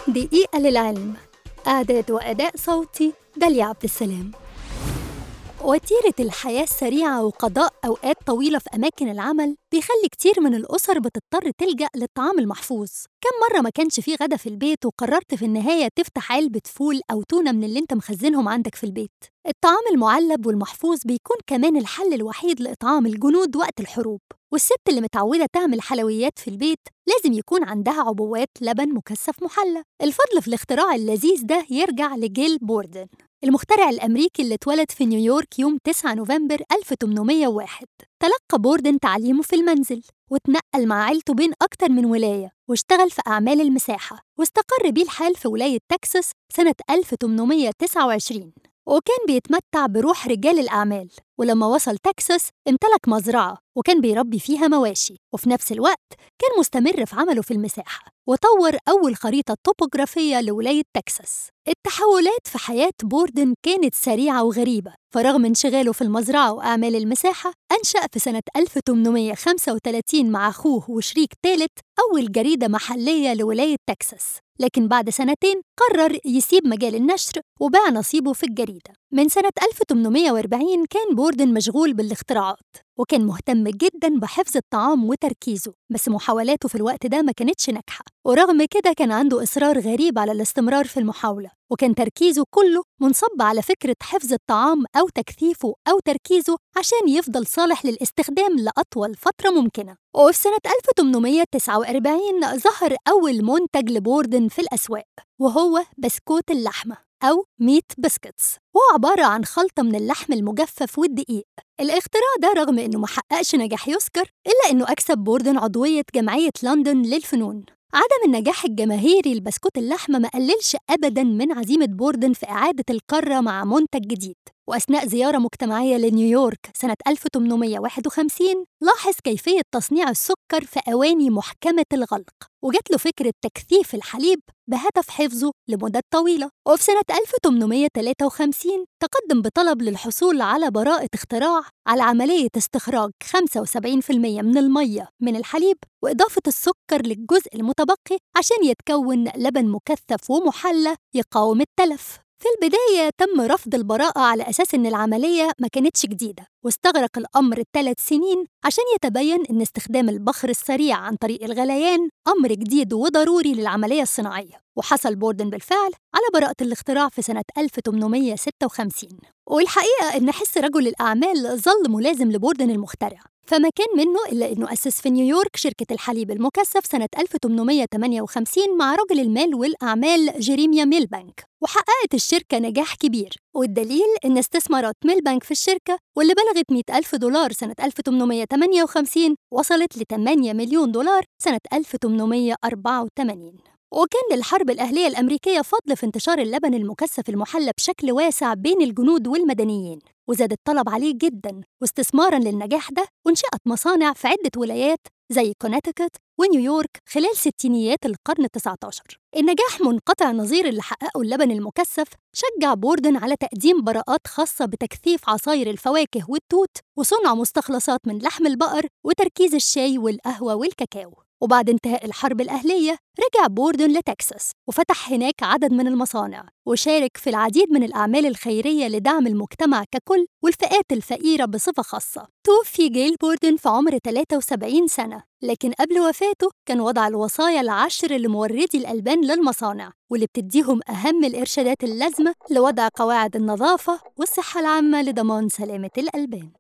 دقيقة للعلم إعداد وأداء صوتي داليا عبد السلام وتيرة الحياة السريعة وقضاء أوقات طويلة في أماكن العمل بيخلي كتير من الأسر بتضطر تلجأ للطعام المحفوظ كم مرة ما كانش فيه غدا في البيت وقررت في النهاية تفتح علبة فول أو تونة من اللي انت مخزنهم عندك في البيت الطعام المعلب والمحفوظ بيكون كمان الحل الوحيد لإطعام الجنود وقت الحروب والست اللي متعودة تعمل حلويات في البيت لازم يكون عندها عبوات لبن مكثف محلى الفضل في الاختراع اللذيذ ده يرجع لجيل بوردن المخترع الأمريكي اللي اتولد في نيويورك يوم 9 نوفمبر 1801 تلقى بوردن تعليمه في المنزل واتنقل مع عيلته بين أكتر من ولاية واشتغل في أعمال المساحة واستقر بيه الحال في ولاية تكساس سنة 1829 وكان بيتمتع بروح رجال الأعمال ولما وصل تكساس امتلك مزرعة وكان بيربي فيها مواشي وفي نفس الوقت كان مستمر في عمله في المساحة وطور أول خريطة توبوغرافية لولاية تكساس التحولات في حياة بوردن كانت سريعة وغريبة فرغم انشغاله في المزرعة وأعمال المساحة أنشأ في سنة 1835 مع أخوه وشريك ثالث أول جريدة محلية لولاية تكساس لكن بعد سنتين قرر يسيب مجال النشر وباع نصيبه في الجريدة من سنة 1840 كان بوردن مشغول بالاختراعات وكان مهتم جدا بحفظ الطعام وتركيزه بس محاولاته في الوقت ده ما كانتش ناجحة ورغم كده كان عنده إصرار غريب على الاستمرار في المحاولة وكان تركيزه كله منصب على فكرة حفظ الطعام أو تكثيفه أو تركيزه عشان يفضل صالح للاستخدام لأطول فترة ممكنة وفي سنة 1849 ظهر أول منتج لبوردن في الأسواق وهو بسكوت اللحمة أو ميت بسكتس وهو عبارة عن خلطة من اللحم المجفف والدقيق الاختراع ده رغم إنه محققش نجاح يذكر إلا إنه أكسب بوردن عضوية جمعية لندن للفنون عدم النجاح الجماهيري لبسكوت اللحمة ما قللش أبداً من عزيمة بوردن في إعادة القارة مع منتج جديد وأثناء زيارة مجتمعية لنيويورك سنة 1851 لاحظ كيفية تصنيع السكر في أواني محكمة الغلق وجات له فكرة تكثيف الحليب بهدف حفظه لمدة طويلة وفي سنة 1853 تقدم بطلب للحصول على براءة اختراع على عملية استخراج 75% من المية من الحليب وإضافة السكر للجزء المتبقي عشان يتكون لبن مكثف ومحلى يقاوم التلف في البداية تم رفض البراءة على أساس إن العملية ما كانتش جديدة واستغرق الأمر ثلاث سنين عشان يتبين إن استخدام البخر السريع عن طريق الغليان أمر جديد وضروري للعملية الصناعية وحصل بوردن بالفعل على براءة الاختراع في سنة 1856 والحقيقة إن حس رجل الأعمال ظل ملازم لبوردن المخترع فما كان منه إلا إنه أسس في نيويورك شركة الحليب المكثف سنة 1858 مع رجل المال والأعمال جيريميا ميلبانك وحققت الشركة نجاح كبير والدليل إن استثمارات ميلبانك في الشركة واللي بلغت 100 ألف دولار سنة 1858 وصلت ل 8 مليون دولار سنة 1884 وكان للحرب الأهلية الأمريكية فضل في انتشار اللبن المكثف المحلى بشكل واسع بين الجنود والمدنيين وزاد الطلب عليه جدا واستثمارا للنجاح ده انشئت مصانع في عدة ولايات زي كونتيكت ونيويورك خلال ستينيات القرن التسعة عشر النجاح منقطع النظير اللي حققه اللبن المكثف شجع بوردن على تقديم براءات خاصة بتكثيف عصاير الفواكه والتوت وصنع مستخلصات من لحم البقر وتركيز الشاي والقهوة والكاكاو وبعد انتهاء الحرب الأهلية رجع بوردن لتكساس وفتح هناك عدد من المصانع وشارك في العديد من الأعمال الخيرية لدعم المجتمع ككل والفئات الفقيرة بصفة خاصة توفي جيل بوردن في عمر 73 سنة لكن قبل وفاته كان وضع الوصايا العشر لموردي الألبان للمصانع واللي بتديهم أهم الإرشادات اللازمة لوضع قواعد النظافة والصحة العامة لضمان سلامة الألبان